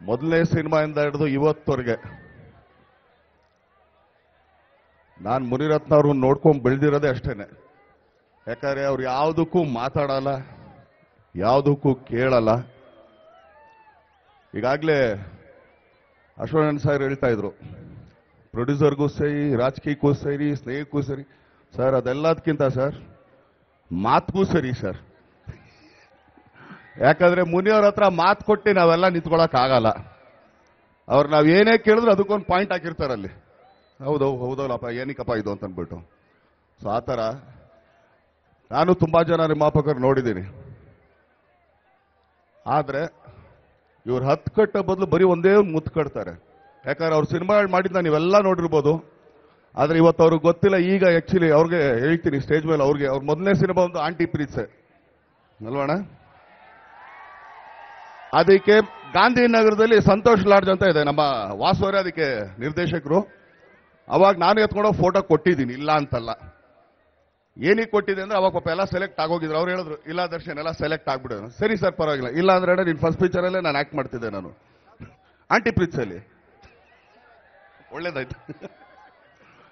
ಮೊದಲನೇ ಸಿನಿಮಾಯಿಂದ ಹಿಡಿದು ಇವತ್ತವರೆಗೆ ನಾನು ಮುನಿರತ್ನ ಅವ್ರನ್ನ ನೋಡ್ಕೊಂಡು ಬೆಳೆದಿರೋದೇ ಅಷ್ಟೇನೆ ಯಾಕಂದ್ರೆ ಅವ್ರು ಯಾವುದಕ್ಕೂ ಮಾತಾಡಲ್ಲ ಯಾವುದಕ್ಕೂ ಕೇಳಲ್ಲ ಈಗಾಗಲೇ ಅಶ್ವನಂದ್ ಸರ್ ಹೇಳ್ತಾ ಇದ್ರು ಪ್ರೊಡ್ಯೂಸರ್ಗೂ ಸರಿ ರಾಜಕೀಯಕ್ಕೂ ಸರಿ ಸ್ನೇಹಕ್ಕೂ ಸರಿ ಸರ್ ಅದೆಲ್ಲದಕ್ಕಿಂತ ಸರ್ ಮಾತ್ಗೂ ಸರಿ ಸರ್ ಯಾಕಂದ್ರೆ ಮುನಿಯವ್ರ ಹತ್ರ ಮಾತು ಕೊಟ್ಟು ನಾವೆಲ್ಲ ನಿಂತ್ಕೊಳಕ್ ಆಗಲ್ಲ ಅವ್ರು ನಾವ್ ಏನೇ ಕೇಳಿದ್ರು ಅದಕ್ಕೊಂದು ಪಾಯಿಂಟ್ ಹಾಕಿರ್ತಾರಲ್ಲಿ ಹೌದು ಹೌದಲ್ಲಪ್ಪ ಏನಕ್ಕಪ್ಪ ಇದು ಅಂತ ಅಂದ್ಬಿಟ್ಟು ಸೊ ಆ ಥರ ನಾನು ತುಂಬಾ ಜನ ನಿರ್ಮಾಪಕರು ನೋಡಿದ್ದೀನಿ ಆದ್ರೆ ಇವ್ರು ಹತ್ತು ಕಟ್ಟ ಬದಲು ಬರೀ ಒಂದೇ ಒಂದು ಮುತ್ತು ಕಟ್ತಾರೆ ಯಾಕಂದ್ರೆ ಅವ್ರು ಸಿನಿಮಾಗಳು ಮಾಡಿದ್ನ ನೀವೆಲ್ಲ ನೋಡಿರ್ಬೋದು ಆದ್ರೆ ಇವತ್ತು ಅವ್ರಿಗೆ ಗೊತ್ತಿಲ್ಲ ಈಗ ಆಕ್ಚುಲಿ ಅವ್ರಿಗೆ ಹೇಳ್ತೀನಿ ಸ್ಟೇಜ್ ಮೇಲೆ ಅವ್ರಿಗೆ ಅವ್ರ ಮೊದಲನೇ ಸಿನಿಮಾ ಒಂದು ಆಂಟಿ ಪ್ರೀತ್ಸೆ ಅಲ್ವಣ್ಣ ಅದಕ್ಕೆ ಗಾಂಧಿನಗರದಲ್ಲಿ ಸಂತೋಷ್ ಲಾಡ್ಜ್ ಅಂತ ಇದೆ ನಮ್ಮ ವಾಸುವರೇ ಅದಕ್ಕೆ ನಿರ್ದೇಶಕರು ಅವಾಗ ನಾನು ಎತ್ಕೊಂಡೋಗಿ ಫೋಟೋ ಕೊಟ್ಟಿದ್ದೀನಿ ಇಲ್ಲ ಅಂತಲ್ಲ ಏನಕ್ಕೆ ಕೊಟ್ಟಿದೆ ಅಂದ್ರೆ ಅವಾಗ ಪಾಪ ಎಲ್ಲ ಸೆಲೆಕ್ಟ್ ಆಗೋಗಿದ್ರು ಅವ್ರು ಹೇಳಿದ್ರು ಇಲ್ಲ ದರ್ಶನ್ ಎಲ್ಲ ಸೆಲೆಕ್ಟ್ ಆಗ್ಬಿಡೋದು ಸರಿ ಸರ್ ಪರವಾಗಿಲ್ಲ ಇಲ್ಲ ಅಂದ್ರೆ ನೀನು ಫಸ್ಟ್ ಪಿಕ್ಚರಲ್ಲೇ ನಾನು ಆಕ್ಟ್ ಮಾಡ್ತಿದ್ದೆ ನಾನು ಆಂಟಿ ಪ್ರೀತ್ಸಲ್ಲಿ ಒಳ್ಳೇದಾಯ್ತು